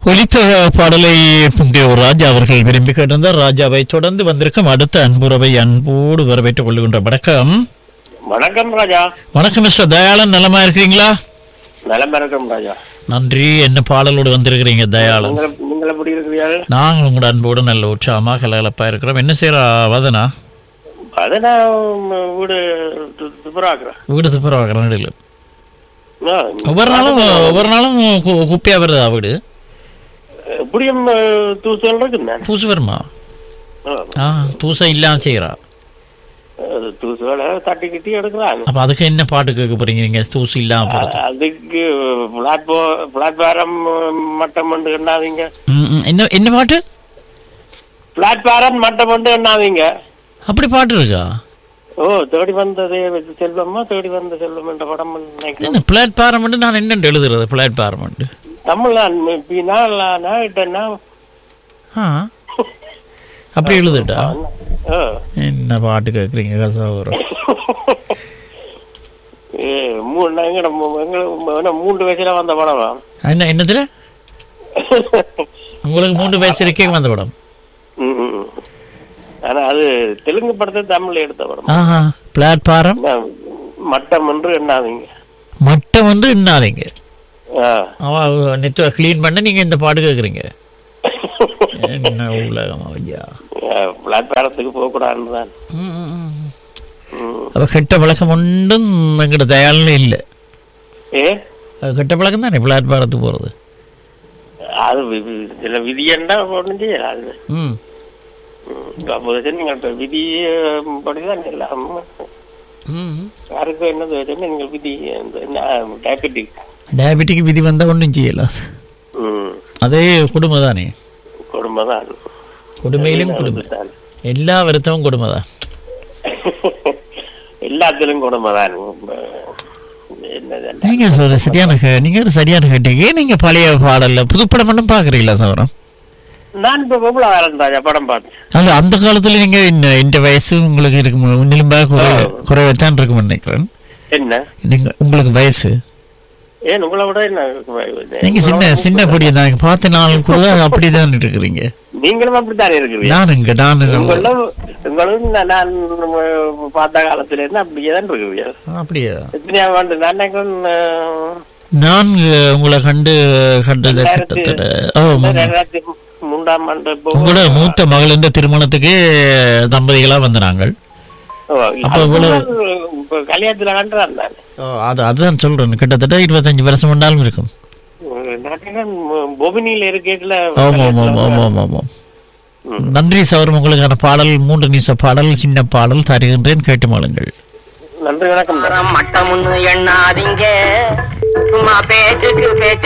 ஒலித்த பாடலை புங்கிய ஒரு ராஜா அவர்கள் விரும்பி கேட்டிருந்தார் ராஜாவை தொடர்ந்து வந்திருக்கும் அடுத்த அன்புறவை அன்போடு வரவேற்றுக் கொள்கின்ற வணக்கம் வணக்கம் ராஜா வணக்கம் மிஸ்டர் தயாளன் நலமா இருக்கிறீங்களா நலம் வணக்கம் ராஜா நன்றி என்ன பாடலோடு வந்திருக்கிறீங்க தயாளன் நீங்கள் நீங்கள் எப்படி இருக்கிறீர்கள் நாங்கள் உங்களோட அன்போடு நல்ல உற்சாகமா கலகலப்பா இருக்கிறோம் என்ன செய்யறா வதனா அதை நான் வீடு துப்புராக்குறேன் வீடு துப்புரவாகிறேன் இல்லை ஒவ்வொரு நாளும் ஒவ்வொரு நாளும் கு- குப்பையா வருதா வீடு எப்படியும் தூசல் இருக்குண்ணே தூசு வருமா ஆ தூசம் இல்லாம செய்யறா தூசுகளை தட்டி கிட்டி எடுக்கிறாங்க அப்ப அதுக்கு என்ன பாட்டு கேட்க போறீங்க நீங்க தூசு இல்லாம போறது அதுக்கு பிளாட்போ பிளாட்பாரம் மட்டம் கொண்டு எண்ணாதீங்க ம், ம். என்ன என்ன பாட்டு பிளாட்பாரம் மட்டம் கொண்டு எண்ணாதீங்க அப்படி பாட்டு இருக்கா ஓ தேடி வந்ததே வெச்சு செல்வமா தேடி வந்த செல்வம் என்ற படம் நினைக்கிறேன் என்ன பிளாட்பாரம் நான் என்னண்டு எழுதுறது பிளாட்பாரம் தமிழ் பின்னா இட்டேன்னா ஆ அப்படி எழுதுட்டா ஓ என்ன பாட்டு கேட்குறீங்க கசாபுரம் ஏ, மூணு எங்கட மூ- எங்க- என்ன மூன்று வயசுல வந்த படமா என்ன என்னத்துல உங்களுக்கு மூன்று வயசு இருக்கே வந்த படம் ம், ம். ஆனா அது தெலுங்கு படத்தை தமிழ்ல எடுத்த படம் ஆஹா பிளாட்பாரம் என்ன, மட்டம் என்று எண்ணாதீங்க மட்டம் வந்து என்னாதீங்க ஆ. அவ நெட் க்ளீன் பண்ண நீங்க இந்த பாட்டு கேட்குறீங்க என்ன உலகம் ஐயா ஆ, பிளாட்பாரத்துக்கு போக கூடாதுன்னு தான் ம், ம், ம். ம். அப்ப கெட்ட பழக்கம் ஒன்றும் எங்கிட்ட தயாலும் இல்லை ஏ அது கெட்ட பழக்கம் தானே பிளாட்பாரத்துக்கு போறது அது வி- வி- சில விதியண்டா ஒன்றும் செய்யலாது ம் அப்போது நீங்கள் இப்ப விதி படிதான் எல்லாம் ம் யாருக்கும் என்னது வச்சுன்னா நீங்கள் விதி டயபெட்டிக் டயபெட்டிக் விதி வந்தால் ஒன்றும் செய்யலாம் ம் அதே குடும்பம் தானே குடும்பம் தான் கொடுமையிலும் கொடுமை எல்லா வருத்தமும் கொடுமை தான் எல்லாத்திலும் குடும்பம் தான் என்னது நீங்க சொல்ற சரியான கே- நீங்க ஒரு சரியான கேட்டீங்க ஏன் நீங்க பழைய பாடல்ல புதுப்படம் மட்டும் பாக்குறீங்களா சவரம் நான் இப்ப பொம்பளை வரேன் ராஜா படம் பார்த்தேன் அது அந்த காலத்துல நீங்க இந்த இந்த வயசு உங்களுக்கு இருக்கு முன்னிலும்பாக குறை குறைவைத்தான் இருக்கும்னு நினைக்கிறேன் என்ன நீங்க உங்களுக்கு வயசு ஏன் உங்களை விட என்ன நீங்க சின்ன சின்ன பொடியை தான் பார்த்த நாள் கூட அப்படிதான் இருக்கிறீங்க நீங்களும் அப்படித்தானே இருக்கிறீங்க நான் இங்க நான் உங்களும் உங்களும் நான் நான் பார்த்த காலத்துல இருந்து அப்படியே தான் இருக்கிறீங்க அப்படியா எத்தனையா ஆண்டு நான் நினைக்கிறேன் அஹ், நான் உங்களை கண்டு கண்டது கிட்டத்தட்ட ஓ ம். ரெண்டாயிரத்தி மூன்றாம் ஆண்டு இப்போ உங்களோட மூத்த மகளின் திருமணத்துக்கு தம்பதிகளா வந்த நாங்கள் ஓ, அப்ப அது இவ்வளவு- இப்ப கல்யாணத்துல கண்டுறான் நான் ஓ, அது அதுதான் சொல்றேன் கிட்டத்தட்ட இருபத்தஞ்சு வருஷம் கொண்டாலும் இருக்கும் பொபினியில இருக்கேக்கல ஆமா ஆமா ஆமா ஆமா ஆமா ஆமா நன்றி சவரம் உங்களுக்கான பாடல் மூன்று நிமிஷ பாடல் சின்ன பாடல் தருகின்றேன் கேட்டு மாளுங்கள் நன்றி வணக்கம் மட்டம் ஒண்ணு எண்ணாதீங்க சும்மா பேச்சுக்கு பேச்சு